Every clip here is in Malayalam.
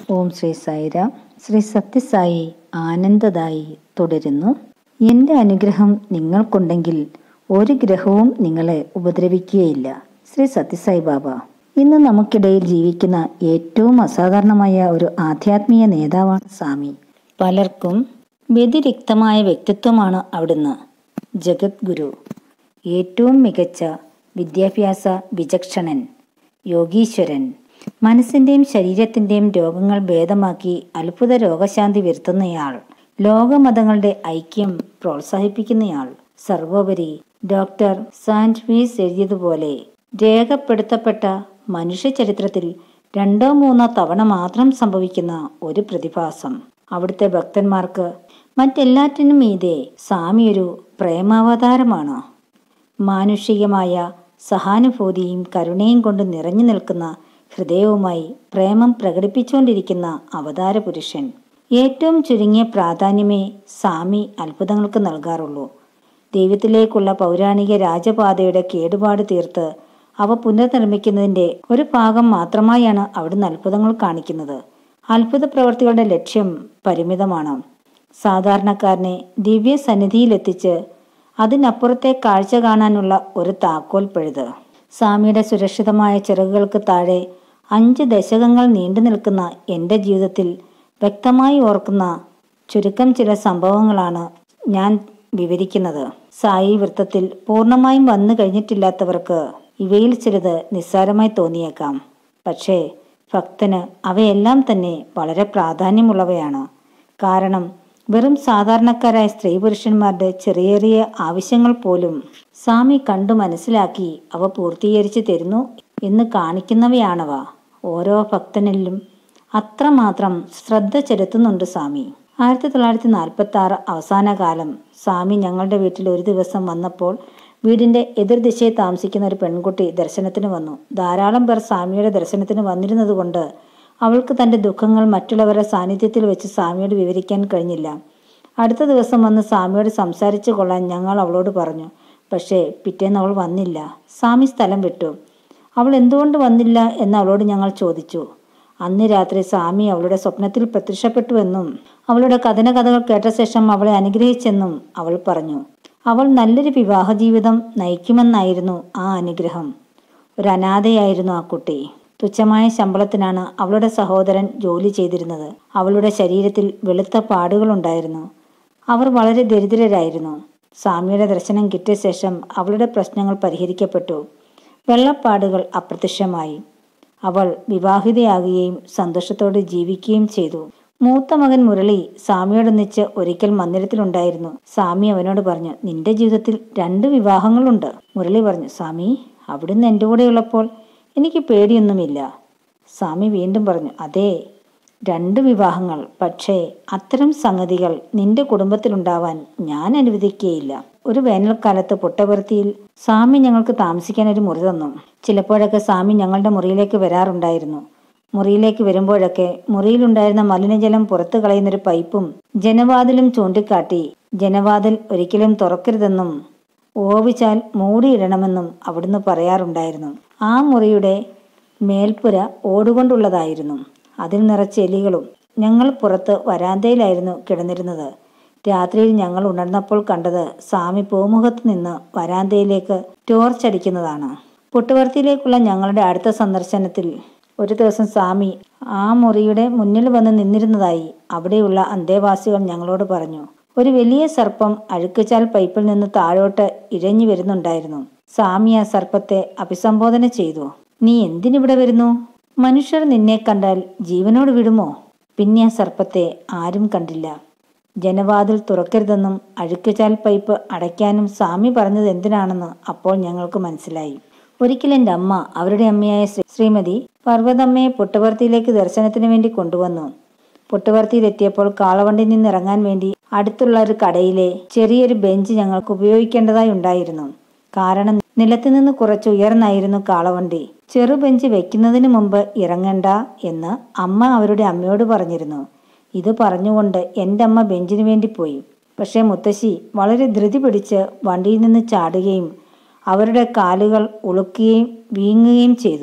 ഓം ശ്രീ സായിരാം ശ്രീ സത്യസായി ആനന്ദദായി തുടരുന്നു എൻ്റെ അനുഗ്രഹം നിങ്ങൾക്കുണ്ടെങ്കിൽ ഒരു ഗ്രഹവും നിങ്ങളെ ഉപദ്രവിക്കുകയില്ല ശ്രീ സത്യസായി ബാബ ഇന്ന് നമുക്കിടയിൽ ജീവിക്കുന്ന ഏറ്റവും അസാധാരണമായ ഒരു ആധ്യാത്മിക നേതാവാണ് സ്വാമി പലർക്കും വ്യതിരിക്തമായ വ്യക്തിത്വമാണ് അവിടുന്ന് ജഗദ്ഗുരു ഏറ്റവും മികച്ച വിദ്യാഭ്യാസ വിചക്ഷണൻ യോഗീശ്വരൻ മനസ്സിന്റെയും ശരീരത്തിന്റെയും രോഗങ്ങൾ ഭേദമാക്കി അത്ഭുത രോഗശാന്തി വരുത്തുന്നയാൾ ലോകമതങ്ങളുടെ ഐക്യം പ്രോത്സാഹിപ്പിക്കുന്നയാൾ സർവോപരി ഡോക്ടർ സാൻഡ്വീസ് എഴുതിയതുപോലെ രേഖപ്പെടുത്തപ്പെട്ട മനുഷ്യ ചരിത്രത്തിൽ രണ്ടോ മൂന്നോ തവണ മാത്രം സംഭവിക്കുന്ന ഒരു പ്രതിഭാസം അവിടുത്തെ ഭക്തന്മാർക്ക് മറ്റെല്ലാറ്റിനും മീതെ സ്വാമി ഒരു പ്രേമാവതാരമാണ് മാനുഷികമായ സഹാനുഭൂതിയും കരുണയും കൊണ്ട് നിറഞ്ഞു നിൽക്കുന്ന ഹൃദയവുമായി പ്രേമം പ്രകടിപ്പിച്ചുകൊണ്ടിരിക്കുന്ന അവതാര പുരുഷൻ ഏറ്റവും ചുരുങ്ങിയ പ്രാധാന്യമേ സ്വാമി അത്ഭുതങ്ങൾക്ക് നൽകാറുള്ളൂ ദൈവത്തിലേക്കുള്ള പൗരാണിക രാജപാതയുടെ കേടുപാട് തീർത്ത് അവ പുനർനിർമ്മിക്കുന്നതിന്റെ ഒരു ഭാഗം മാത്രമായാണ് അവിടുന്ന് അത്ഭുതങ്ങൾ കാണിക്കുന്നത് അത്ഭുത പ്രവർത്തികളുടെ ലക്ഷ്യം പരിമിതമാണ് സാധാരണക്കാരനെ ദിവ്യ സന്നിധിയിലെത്തിച്ച് അതിനപ്പുറത്തെ കാഴ്ച കാണാനുള്ള ഒരു താക്കോൽ പഴുത് സ്വാമിയുടെ സുരക്ഷിതമായ ചിറകുകൾക്ക് താഴെ അഞ്ച് ദശകങ്ങൾ നീണ്ടു നിൽക്കുന്ന എൻ്റെ ജീവിതത്തിൽ വ്യക്തമായി ഓർക്കുന്ന ചുരുക്കം ചില സംഭവങ്ങളാണ് ഞാൻ വിവരിക്കുന്നത് സായി വൃത്തത്തിൽ പൂർണ്ണമായും വന്നു കഴിഞ്ഞിട്ടില്ലാത്തവർക്ക് ഇവയിൽ ചിലത് നിസ്സാരമായി തോന്നിയേക്കാം പക്ഷേ ഭക്തന് അവയെല്ലാം തന്നെ വളരെ പ്രാധാന്യമുള്ളവയാണ് കാരണം വെറും സാധാരണക്കാരായ സ്ത്രീ പുരുഷന്മാരുടെ ചെറിയ ചെറിയ ആവശ്യങ്ങൾ പോലും സ്വാമി കണ്ടു മനസ്സിലാക്കി അവ പൂർത്തീകരിച്ചു തരുന്നു എന്ന് കാണിക്കുന്നവയാണവ ഓരോ ഭക്തനിലും അത്രമാത്രം ശ്രദ്ധ ചെലുത്തുന്നുണ്ട് സ്വാമി ആയിരത്തി തൊള്ളായിരത്തി നാൽപ്പത്തി ആറ് അവസാന കാലം സ്വാമി ഞങ്ങളുടെ വീട്ടിൽ ഒരു ദിവസം വന്നപ്പോൾ വീടിന്റെ എതിർദിശയിൽ താമസിക്കുന്ന ഒരു പെൺകുട്ടി ദർശനത്തിന് വന്നു ധാരാളം പേർ സ്വാമിയുടെ ദർശനത്തിന് വന്നിരുന്നതുകൊണ്ട് അവൾക്ക് തന്റെ ദുഃഖങ്ങൾ മറ്റുള്ളവരുടെ സാന്നിധ്യത്തിൽ വെച്ച് സ്വാമിയോട് വിവരിക്കാൻ കഴിഞ്ഞില്ല അടുത്ത ദിവസം വന്ന് സ്വാമിയോട് സംസാരിച്ചു കൊള്ളാൻ ഞങ്ങൾ അവളോട് പറഞ്ഞു പക്ഷേ പിറ്റേന്ന് അവൾ വന്നില്ല സ്വാമി സ്ഥലം വിട്ടു അവൾ എന്തുകൊണ്ട് വന്നില്ല എന്ന് അവളോട് ഞങ്ങൾ ചോദിച്ചു അന്ന് രാത്രി സ്വാമി അവളുടെ സ്വപ്നത്തിൽ പ്രത്യക്ഷപ്പെട്ടുവെന്നും അവളുടെ കഥന കഥകൾ കേട്ട ശേഷം അവളെ അനുഗ്രഹിച്ചെന്നും അവൾ പറഞ്ഞു അവൾ നല്ലൊരു വിവാഹ ജീവിതം നയിക്കുമെന്നായിരുന്നു ആ അനുഗ്രഹം ഒരു അനാഥയായിരുന്നു ആ കുട്ടി തുച്ഛമായ ശമ്പളത്തിനാണ് അവളുടെ സഹോദരൻ ജോലി ചെയ്തിരുന്നത് അവളുടെ ശരീരത്തിൽ വെളുത്ത പാടുകളുണ്ടായിരുന്നു അവർ വളരെ ദരിദ്രരായിരുന്നു സ്വാമിയുടെ ദർശനം കിട്ടിയ ശേഷം അവളുടെ പ്രശ്നങ്ങൾ പരിഹരിക്കപ്പെട്ടു വെള്ളപ്പാടുകൾ അപ്രത്യക്ഷമായി അവൾ വിവാഹിതയാകുകയും സന്തോഷത്തോടെ ജീവിക്കുകയും ചെയ്തു മൂത്ത മകൻ മുരളി സ്വാമിയോടൊന്നിച്ച് ഒരിക്കൽ മന്ദിരത്തിലുണ്ടായിരുന്നു സ്വാമി അവനോട് പറഞ്ഞു നിന്റെ ജീവിതത്തിൽ രണ്ട് വിവാഹങ്ങളുണ്ട് മുരളി പറഞ്ഞു സ്വാമി അവിടുന്ന് എൻ്റെ കൂടെയുള്ളപ്പോൾ എനിക്ക് പേടിയൊന്നുമില്ല സ്വാമി വീണ്ടും പറഞ്ഞു അതെ രണ്ട് വിവാഹങ്ങൾ പക്ഷേ അത്തരം സംഗതികൾ നിന്റെ കുടുംബത്തിലുണ്ടാവാൻ ഞാൻ അനുവദിക്കുകയില്ല ഒരു വേനൽക്കാലത്ത് പുട്ടപർത്തിയിൽ സ്വാമി ഞങ്ങൾക്ക് താമസിക്കാൻ ഒരു മുറി തന്നു ചിലപ്പോഴൊക്കെ സ്വാമി ഞങ്ങളുടെ മുറിയിലേക്ക് വരാറുണ്ടായിരുന്നു മുറിയിലേക്ക് വരുമ്പോഴൊക്കെ മുറിയിലുണ്ടായിരുന്ന മലിനജലം പുറത്തു കളയുന്നൊരു പൈപ്പും ജനവാതിലും ചൂണ്ടിക്കാട്ടി ജനവാതിൽ ഒരിക്കലും തുറക്കരുതെന്നും ഓവിച്ചാൽ മൂടിയിടണമെന്നും അവിടുന്ന് പറയാറുണ്ടായിരുന്നു ആ മുറിയുടെ മേൽപ്പുര ഓടുകൊണ്ടുള്ളതായിരുന്നു അതിൽ നിറച്ച് എലികളും ഞങ്ങൾ പുറത്ത് വരാന്തയിലായിരുന്നു കിടന്നിരുന്നത് രാത്രിയിൽ ഞങ്ങൾ ഉണർന്നപ്പോൾ കണ്ടത് സ്വാമി പൂമുഖത്ത് നിന്ന് വരാന്തയിലേക്ക് ടോർച്ച് അടിക്കുന്നതാണ് പുട്ടുവർത്തിയിലേക്കുള്ള ഞങ്ങളുടെ അടുത്ത സന്ദർശനത്തിൽ ഒരു ദിവസം സ്വാമി ആ മുറിയുടെ മുന്നിൽ വന്ന് നിന്നിരുന്നതായി അവിടെയുള്ള അന്തേവാസികൾ ഞങ്ങളോട് പറഞ്ഞു ഒരു വലിയ സർപ്പം അഴുക്കുചാൽ പൈപ്പിൽ നിന്ന് താഴോട്ട് ഇഴഞ്ഞു വരുന്നുണ്ടായിരുന്നു സ്വാമി ആ സർപ്പത്തെ അഭിസംബോധന ചെയ്തു നീ എന്തിനിവിടെ വരുന്നു മനുഷ്യർ നിന്നെ കണ്ടാൽ ജീവനോട് വിടുമോ പിന്നെ ആ സർപ്പത്തെ ആരും കണ്ടില്ല ജനവാതിൽ തുറക്കരുതെന്നും അഴുക്കുചാൽ പൈപ്പ് അടയ്ക്കാനും സ്വാമി പറഞ്ഞത് എന്തിനാണെന്ന് അപ്പോൾ ഞങ്ങൾക്ക് മനസ്സിലായി ഒരിക്കൽ എൻ്റെ അമ്മ അവരുടെ അമ്മയായ ശ്രീമതി പർവ്വതമ്മയെ പുട്ടവർത്തിയിലേക്ക് ദർശനത്തിന് വേണ്ടി കൊണ്ടുവന്നു പുട്ടുവർത്തിയിലെത്തിയപ്പോൾ കാളവണ്ടിയിൽ നിന്ന് ഇറങ്ങാൻ വേണ്ടി അടുത്തുള്ള ഒരു കടയിലെ ചെറിയൊരു ബെഞ്ച് ഞങ്ങൾക്ക് ഉപയോഗിക്കേണ്ടതായി ഉണ്ടായിരുന്നു കാരണം നിലത്ത് നിന്ന് കുറച്ച് ഉയർന്നായിരുന്നു കാളവണ്ടി ചെറു ബെഞ്ച് വെക്കുന്നതിന് മുമ്പ് ഇറങ്ങണ്ട എന്ന് അമ്മ അവരുടെ അമ്മയോട് പറഞ്ഞിരുന്നു ഇത് പറഞ്ഞുകൊണ്ട് എൻ്റെ അമ്മ ബെഞ്ചിന് വേണ്ടി പോയി പക്ഷേ മുത്തശ്ശി വളരെ ധൃതി പിടിച്ച് വണ്ടിയിൽ നിന്ന് ചാടുകയും അവരുടെ കാലുകൾ ഉളുക്കുകയും വീങ്ങുകയും ചെയ്തു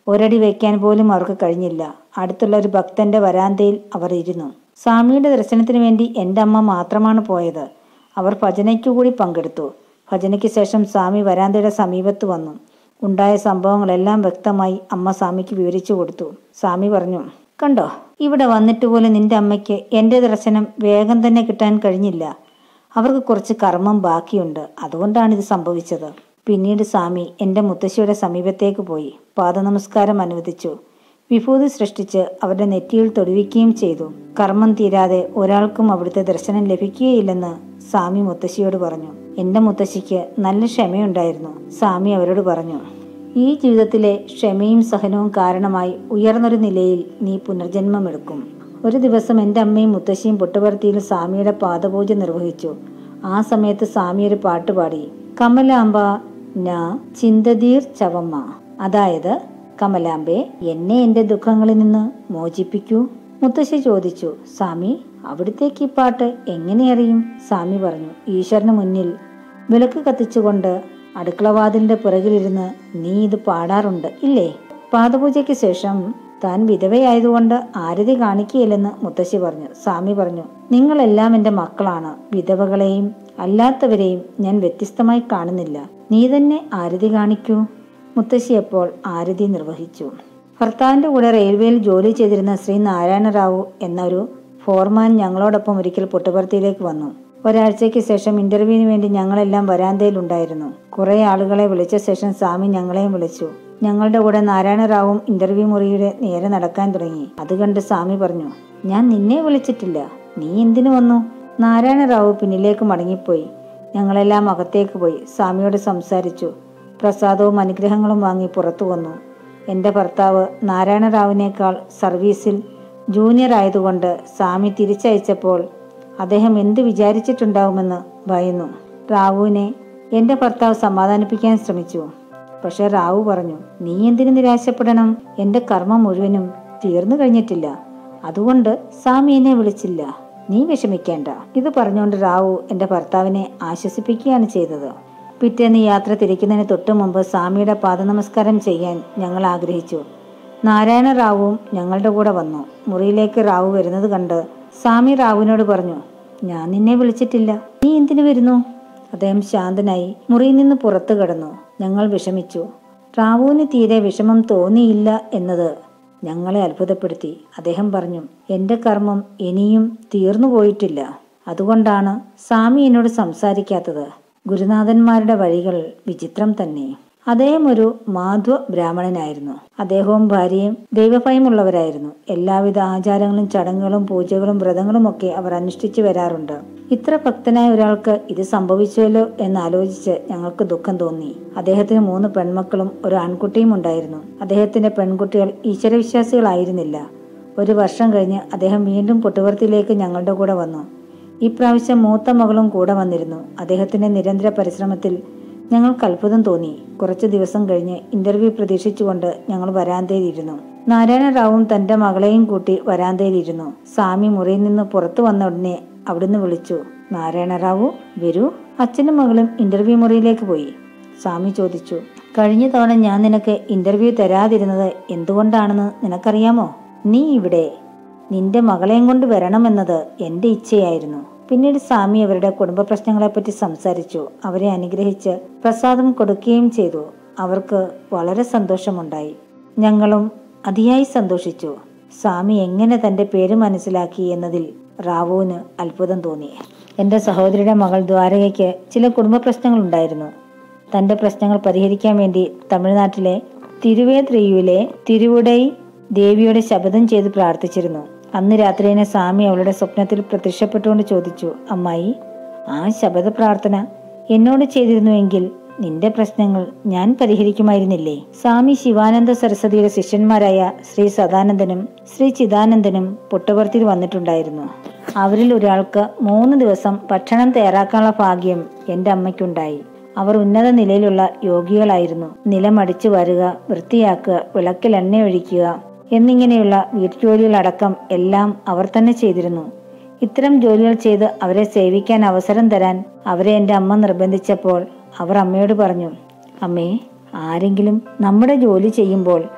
ഒരടി വയ്ക്കാൻ പോലും അവർക്ക് കഴിഞ്ഞില്ല അടുത്തുള്ള ഒരു ഭക്തന്റെ വരാന്തയിൽ അവർ ഇരുന്നു സ്വാമിയുടെ ദർശനത്തിന് വേണ്ടി എൻ്റെ അമ്മ മാത്രമാണ് പോയത് അവർ ഭജനയ്ക്കു കൂടി പങ്കെടുത്തു ഭജനയ്ക്ക് ശേഷം സ്വാമി വരാന്തയുടെ സമീപത്ത് വന്നു ഉണ്ടായ സംഭവങ്ങളെല്ലാം വ്യക്തമായി അമ്മ സ്വാമിക്ക് വിവരിച്ചു കൊടുത്തു സ്വാമി പറഞ്ഞു കണ്ടോ ഇവിടെ വന്നിട്ട് പോലും നിന്റെ അമ്മയ്ക്ക് എൻ്റെ ദർശനം വേഗം തന്നെ കിട്ടാൻ കഴിഞ്ഞില്ല അവർക്ക് കുറച്ച് കർമ്മം ബാക്കിയുണ്ട് അതുകൊണ്ടാണ് ഇത് സംഭവിച്ചത് പിന്നീട് സ്വാമി എൻ്റെ മുത്തശ്ശിയുടെ സമീപത്തേക്ക് പോയി പാദനമസ്കാരം അനുവദിച്ചു വിഭൂതി സൃഷ്ടിച്ച് അവരുടെ നെറ്റിയിൽ തൊടുവിക്കുകയും ചെയ്തു കർമ്മം തീരാതെ ഒരാൾക്കും അവിടുത്തെ ദർശനം ലഭിക്കുകയില്ലെന്ന് സ്വാമി മുത്തശ്ശിയോട് പറഞ്ഞു എൻ്റെ മുത്തശ്ശിക്ക് നല്ല ക്ഷമയുണ്ടായിരുന്നു സ്വാമി അവരോട് പറഞ്ഞു ഈ ജീവിതത്തിലെ ക്ഷമയും സഹനവും കാരണമായി ഉയർന്നൊരു നിലയിൽ നീ പുനർജന്മമെടുക്കും ഒരു ദിവസം എൻ്റെ അമ്മയും മുത്തശ്ശിയും പുട്ടുപർത്തിയിൽ സ്വാമിയുടെ പാദപൂജ നിർവഹിച്ചു ആ സമയത്ത് സ്വാമി ഒരു പാട്ട് പാടി കമലാംബ ന ചിന്തതീർ ചവമ്മ അതായത് കമലാംബെ എന്നെ എൻ്റെ ദുഃഖങ്ങളിൽ നിന്ന് മോചിപ്പിക്കൂ മുത്തശ്ശി ചോദിച്ചു സ്വാമി അവിടത്തേക്ക് ഈ പാട്ട് എങ്ങനെ അറിയും സ്വാമി പറഞ്ഞു ഈശ്വരന് മുന്നിൽ വിളക്ക് കത്തിച്ചുകൊണ്ട് അടുക്കളവാതിലിന്റെ പുറകിലിരുന്ന് നീ ഇത് പാടാറുണ്ട് ഇല്ലേ പാദപൂജയ്ക്ക് ശേഷം താൻ വിധവയായതുകൊണ്ട് ആരതി കാണിക്കുകയില്ലെന്ന് മുത്തശ്ശി പറഞ്ഞു സ്വാമി പറഞ്ഞു നിങ്ങളെല്ലാം എൻ്റെ മക്കളാണ് വിധവകളെയും അല്ലാത്തവരെയും ഞാൻ വ്യത്യസ്തമായി കാണുന്നില്ല നീ തന്നെ ആരതി കാണിക്കൂ മുത്തശ്ശി അപ്പോൾ ആരതി നിർവഹിച്ചു ഭർത്താവിന്റെ കൂടെ റെയിൽവേയിൽ ജോലി ചെയ്തിരുന്ന ശ്രീ നാരായണ റാവു എന്നൊരു ഫോർമാൻ ഞങ്ങളോടൊപ്പം ഒരിക്കൽ പുട്ടുപർത്തിയിലേക്ക് വന്നു ഒരാഴ്ചയ്ക്ക് ശേഷം ഇന്റർവ്യൂവിന് വേണ്ടി ഞങ്ങളെല്ലാം വരാന്തയിലുണ്ടായിരുന്നു കുറെ ആളുകളെ വിളിച്ച ശേഷം സ്വാമി ഞങ്ങളെയും വിളിച്ചു ഞങ്ങളുടെ കൂടെ നാരായണ റാവുവും ഇന്റർവ്യൂ മുറിയുടെ നേരെ നടക്കാൻ തുടങ്ങി അത് കണ്ട് സ്വാമി പറഞ്ഞു ഞാൻ നിന്നെ വിളിച്ചിട്ടില്ല നീ എന്തിനു വന്നു നാരായണ റാവു പിന്നിലേക്ക് മടങ്ങിപ്പോയി ഞങ്ങളെല്ലാം അകത്തേക്ക് പോയി സ്വാമിയോട് സംസാരിച്ചു പ്രസാദവും അനുഗ്രഹങ്ങളും വാങ്ങി പുറത്തു വന്നു എൻ്റെ ഭർത്താവ് നാരായണ റാവുവിനേക്കാൾ സർവീസിൽ ജൂനിയർ ആയതുകൊണ്ട് സ്വാമി തിരിച്ചയച്ചപ്പോൾ അദ്ദേഹം എന്ത് വിചാരിച്ചിട്ടുണ്ടാവുമെന്ന് ഭയന്നു റാവുവിനെ എൻ്റെ ഭർത്താവ് സമാധാനിപ്പിക്കാൻ ശ്രമിച്ചു പക്ഷെ റാവു പറഞ്ഞു നീ എന്തിനു നിരാശപ്പെടണം എൻ്റെ കർമ്മം മുഴുവനും തീർന്നു കഴിഞ്ഞിട്ടില്ല അതുകൊണ്ട് സ്വാമി എന്നെ വിളിച്ചില്ല നീ വിഷമിക്കേണ്ട ഇത് പറഞ്ഞുകൊണ്ട് റാവു എൻ്റെ ഭർത്താവിനെ ആശ്വസിപ്പിക്കുകയാണ് ചെയ്തത് പിറ്റേന്ന് യാത്ര തിരിക്കുന്നതിന് തൊട്ടു മുമ്പ് സ്വാമിയുടെ പാദനമസ്കാരം ചെയ്യാൻ ഞങ്ങൾ ആഗ്രഹിച്ചു നാരായണ റാവുവും ഞങ്ങളുടെ കൂടെ വന്നു മുറിയിലേക്ക് റാവു വരുന്നത് കണ്ട് സ്വാമി റാവുവിനോട് പറഞ്ഞു ഞാൻ നിന്നെ വിളിച്ചിട്ടില്ല നീ എന്തിനു വരുന്നു അദ്ദേഹം ശാന്തനായി മുറിയിൽ നിന്ന് പുറത്തു കടന്നു ഞങ്ങൾ വിഷമിച്ചു റാവുവിന് തീരെ വിഷമം തോന്നിയില്ല എന്നത് ഞങ്ങളെ അത്ഭുതപ്പെടുത്തി അദ്ദേഹം പറഞ്ഞു എൻ്റെ കർമ്മം ഇനിയും തീർന്നു പോയിട്ടില്ല അതുകൊണ്ടാണ് സ്വാമി എന്നോട് സംസാരിക്കാത്തത് ഗുരുനാഥന്മാരുടെ വഴികൾ വിചിത്രം തന്നെ അദ്ദേഹം ഒരു മാധ്വ ബ്രാഹ്മണനായിരുന്നു അദ്ദേഹവും ഭാര്യയും ദൈവഭയമുള്ളവരായിരുന്നു എല്ലാവിധ ആചാരങ്ങളും ചടങ്ങുകളും പൂജകളും വ്രതങ്ങളും ഒക്കെ അവർ അനുഷ്ഠിച്ചു വരാറുണ്ട് ഇത്ര ഭക്തനായ ഒരാൾക്ക് ഇത് സംഭവിച്ചുവല്ലോ എന്ന് ആലോചിച്ച് ഞങ്ങൾക്ക് ദുഃഖം തോന്നി അദ്ദേഹത്തിന് മൂന്ന് പെൺമക്കളും ഒരു ആൺകുട്ടിയും ഉണ്ടായിരുന്നു അദ്ദേഹത്തിന്റെ പെൺകുട്ടികൾ ഈശ്വരവിശ്വാസികളായിരുന്നില്ല ഒരു വർഷം കഴിഞ്ഞ് അദ്ദേഹം വീണ്ടും പുട്ടുവർത്തിയിലേക്ക് ഞങ്ങളുടെ കൂടെ വന്നു ഇപ്രാവശ്യം മൂത്ത മകളും കൂടെ വന്നിരുന്നു അദ്ദേഹത്തിന്റെ നിരന്തര പരിശ്രമത്തിൽ ഞങ്ങൾക്ക് അത്ഭുതം തോന്നി കുറച്ചു ദിവസം കഴിഞ്ഞ് ഇന്റർവ്യൂ പ്രതീക്ഷിച്ചുകൊണ്ട് ഞങ്ങൾ വരാന്തയിലിരുന്നു നാരായണ റാവുവും തന്റെ മകളെയും കൂട്ടി വരാന്തയിലിരുന്നു സ്വാമി മുറിയിൽ നിന്ന് പുറത്തു വന്ന ഉടനെ അവിടുന്ന് വിളിച്ചു നാരായണ റാവു വരൂ അച്ഛനും മകളും ഇന്റർവ്യൂ മുറിയിലേക്ക് പോയി സ്വാമി ചോദിച്ചു കഴിഞ്ഞ തവണ ഞാൻ നിനക്ക് ഇന്റർവ്യൂ തരാതിരുന്നത് എന്തുകൊണ്ടാണെന്ന് നിനക്കറിയാമോ നീ ഇവിടെ നിന്റെ മകളെയും കൊണ്ട് വരണമെന്നത് എന്റെ ഇച്ഛയായിരുന്നു പിന്നീട് സ്വാമി അവരുടെ കുടുംബ പ്രശ്നങ്ങളെപ്പറ്റി സംസാരിച്ചു അവരെ അനുഗ്രഹിച്ച് പ്രസാദം കൊടുക്കുകയും ചെയ്തു അവർക്ക് വളരെ സന്തോഷമുണ്ടായി ഞങ്ങളും അതിയായി സന്തോഷിച്ചു സ്വാമി എങ്ങനെ തന്റെ പേര് മനസ്സിലാക്കി എന്നതിൽ റാവുവിന് അത്ഭുതം തോന്നി എൻ്റെ സഹോദരിയുടെ മകൾ ദ്വാരകയ്ക്ക് ചില കുടുംബ പ്രശ്നങ്ങളുണ്ടായിരുന്നു തന്റെ പ്രശ്നങ്ങൾ പരിഹരിക്കാൻ വേണ്ടി തമിഴ്നാട്ടിലെ തിരുവേത്രിയുവിലെ തിരുവുടൈ ദേവിയുടെ ശപഥം ചെയ്ത് പ്രാർത്ഥിച്ചിരുന്നു അന്ന് രാത്രി തന്നെ സ്വാമി അവളുടെ സ്വപ്നത്തിൽ പ്രത്യക്ഷപ്പെട്ടുകൊണ്ട് ചോദിച്ചു അമ്മായി ആ ശപഥ പ്രാർത്ഥന എന്നോട് ചെയ്തിരുന്നുവെങ്കിൽ നിന്റെ പ്രശ്നങ്ങൾ ഞാൻ പരിഹരിക്കുമായിരുന്നില്ലേ സ്വാമി ശിവാനന്ദ സരസ്വതിയുടെ ശിഷ്യന്മാരായ ശ്രീ സദാനന്ദനും ശ്രീ ചിദാനന്ദനും പുട്ടപർത്തിയിൽ വന്നിട്ടുണ്ടായിരുന്നു അവരിൽ ഒരാൾക്ക് മൂന്ന് ദിവസം ഭക്ഷണം തയ്യാറാക്കാനുള്ള ഭാഗ്യം എൻ്റെ അമ്മയ്ക്കുണ്ടായി അവർ ഉന്നത നിലയിലുള്ള യോഗികളായിരുന്നു നിലമടിച്ചു വരുക വൃത്തിയാക്കുക വിളക്കിൽ എണ്ണയൊഴിക്കുക എന്നിങ്ങനെയുള്ള വീട്ടുജോലികളടക്കം എല്ലാം അവർ തന്നെ ചെയ്തിരുന്നു ഇത്തരം ജോലികൾ ചെയ്ത് അവരെ സേവിക്കാൻ അവസരം തരാൻ അവരെ എൻ്റെ അമ്മ നിർബന്ധിച്ചപ്പോൾ അവർ അമ്മയോട് പറഞ്ഞു അമ്മേ ആരെങ്കിലും നമ്മുടെ ജോലി ചെയ്യുമ്പോൾ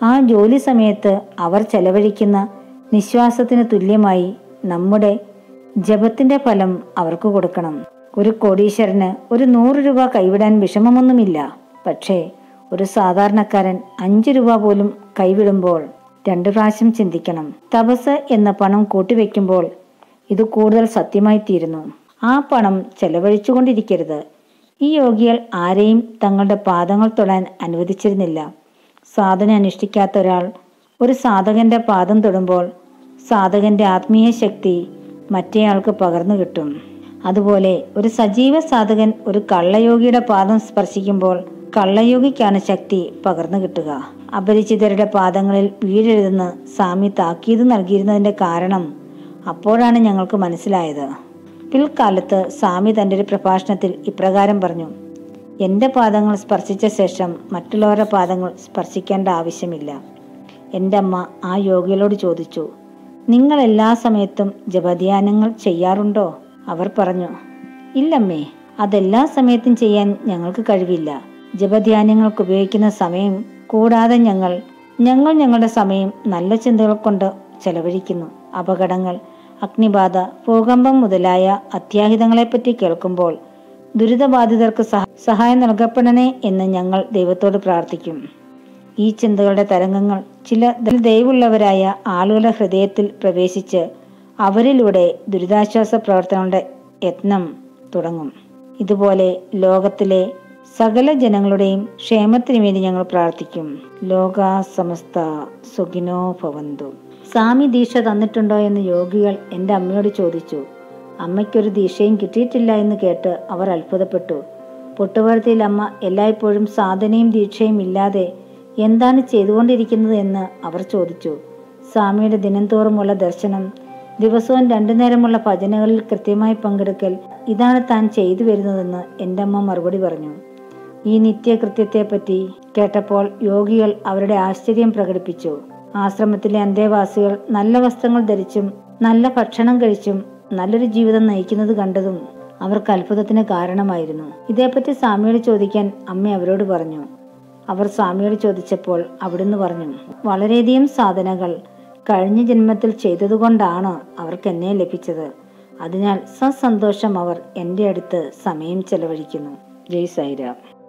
ആ ജോലി സമയത്ത് അവർ ചെലവഴിക്കുന്ന നിശ്വാസത്തിന് തുല്യമായി നമ്മുടെ ജപത്തിന്റെ ഫലം അവർക്ക് കൊടുക്കണം ഒരു കോടീശ്വരന് ഒരു നൂറ് രൂപ കൈവിടാൻ വിഷമമൊന്നുമില്ല പക്ഷേ ഒരു സാധാരണക്കാരൻ അഞ്ചു രൂപ പോലും കൈവിടുമ്പോൾ രണ്ടു പ്രാവശ്യം ചിന്തിക്കണം തപസ് എന്ന പണം കൂട്ടിവെക്കുമ്പോൾ ഇത് കൂടുതൽ സത്യമായി തീരുന്നു ആ പണം ചെലവഴിച്ചുകൊണ്ടിരിക്കരുത് ഈ യോഗികൾ ആരെയും തങ്ങളുടെ പാദങ്ങൾ തൊടാൻ അനുവദിച്ചിരുന്നില്ല സാധന അനുഷ്ഠിക്കാത്ത ഒരാൾ ഒരു സാധകന്റെ പാദം തൊടുമ്പോൾ സാധകന്റെ ആത്മീയ ശക്തി മറ്റേയാൾക്ക് പകർന്നു കിട്ടും അതുപോലെ ഒരു സജീവ സാധകൻ ഒരു കള്ളയോഗിയുടെ പാദം സ്പർശിക്കുമ്പോൾ കള്ളയോഗിക്കാണ് ശക്തി പകർന്നു കിട്ടുക അപരിചിതരുടെ പാദങ്ങളിൽ വീഴെഴുതുന്ന സ്വാമി താക്കീത് നൽകിയിരുന്നതിന്റെ കാരണം അപ്പോഴാണ് ഞങ്ങൾക്ക് മനസ്സിലായത് പിൽക്കാലത്ത് സ്വാമി തന്റെ ഒരു പ്രഭാഷണത്തിൽ ഇപ്രകാരം പറഞ്ഞു എന്റെ പാദങ്ങൾ സ്പർശിച്ച ശേഷം മറ്റുള്ളവരുടെ പാദങ്ങൾ സ്പർശിക്കേണ്ട ആവശ്യമില്ല എൻ്റെ അമ്മ ആ യോഗികളോട് ചോദിച്ചു നിങ്ങൾ എല്ലാ സമയത്തും ജപധ്യാനങ്ങൾ ചെയ്യാറുണ്ടോ അവർ പറഞ്ഞു ഇല്ലമ്മേ അതെല്ലാ സമയത്തും ചെയ്യാൻ ഞങ്ങൾക്ക് കഴിവില്ല ജപധ്യാനങ്ങൾക്ക് ഉപയോഗിക്കുന്ന സമയം കൂടാതെ ഞങ്ങൾ ഞങ്ങൾ ഞങ്ങളുടെ സമയം നല്ല ചിന്തകൾ കൊണ്ട് ചെലവഴിക്കുന്നു അപകടങ്ങൾ അഗ്നിബാധ ഭൂകമ്പം മുതലായ അത്യാഹിതങ്ങളെപ്പറ്റി കേൾക്കുമ്പോൾ ദുരിതബാധിതർക്ക് സഹ സഹായം നൽകപ്പെടണേ എന്ന് ഞങ്ങൾ ദൈവത്തോട് പ്രാർത്ഥിക്കും ഈ ചിന്തകളുടെ തരംഗങ്ങൾ ചില ദയവുള്ളവരായ ആളുകളുടെ ഹൃദയത്തിൽ പ്രവേശിച്ച് അവരിലൂടെ ദുരിതാശ്വാസ പ്രവർത്തനങ്ങളുടെ യത്നം തുടങ്ങും ഇതുപോലെ ലോകത്തിലെ സകല ജനങ്ങളുടെയും ക്ഷേമത്തിന് വേണ്ടി ഞങ്ങൾ പ്രാർത്ഥിക്കും ലോക സമസ്ത സുഖിനോ ഭവന്തു സ്വാമി ദീക്ഷ തന്നിട്ടുണ്ടോ എന്ന് യോഗികൾ എൻ്റെ അമ്മയോട് ചോദിച്ചു അമ്മയ്ക്കൊരു ദീക്ഷയും കിട്ടിയിട്ടില്ല എന്ന് കേട്ട് അവർ അത്ഭുതപ്പെട്ടു പൊട്ടുപുറത്തിൽ അമ്മ എല്ലായ്പ്പോഴും സാധനയും ദീക്ഷയും ഇല്ലാതെ എന്താണ് ചെയ്തുകൊണ്ടിരിക്കുന്നത് എന്ന് അവർ ചോദിച്ചു സ്വാമിയുടെ ദിനം തോറുമുള്ള ദർശനം ദിവസവും രണ്ടു നേരമുള്ള ഭജനകളിൽ കൃത്യമായി പങ്കെടുക്കൽ ഇതാണ് താൻ ചെയ്തു വരുന്നതെന്ന് എൻ്റെ അമ്മ മറുപടി പറഞ്ഞു ഈ നിത്യകൃത്യത്തെപ്പറ്റി കേട്ടപ്പോൾ യോഗികൾ അവരുടെ ആശ്ചര്യം പ്രകടിപ്പിച്ചു ആശ്രമത്തിലെ അന്തേവാസികൾ നല്ല വസ്ത്രങ്ങൾ ധരിച്ചും നല്ല ഭക്ഷണം കഴിച്ചും നല്ലൊരു ജീവിതം നയിക്കുന്നത് കണ്ടതും അവർക്ക് അത്ഭുതത്തിന് കാരണമായിരുന്നു ഇതേപ്പറ്റി സ്വാമിയോട് ചോദിക്കാൻ അമ്മ അവരോട് പറഞ്ഞു അവർ സ്വാമിയോട് ചോദിച്ചപ്പോൾ അവിടുന്ന് പറഞ്ഞു വളരെയധികം സാധനകൾ കഴിഞ്ഞ ജന്മത്തിൽ ചെയ്തതുകൊണ്ടാണ് അവർക്ക് എന്നെ ലഭിച്ചത് അതിനാൽ സസന്തോഷം അവർ എൻ്റെ അടുത്ത് സമയം ചെലവഴിക്കുന്നു ജയ് സായിരാം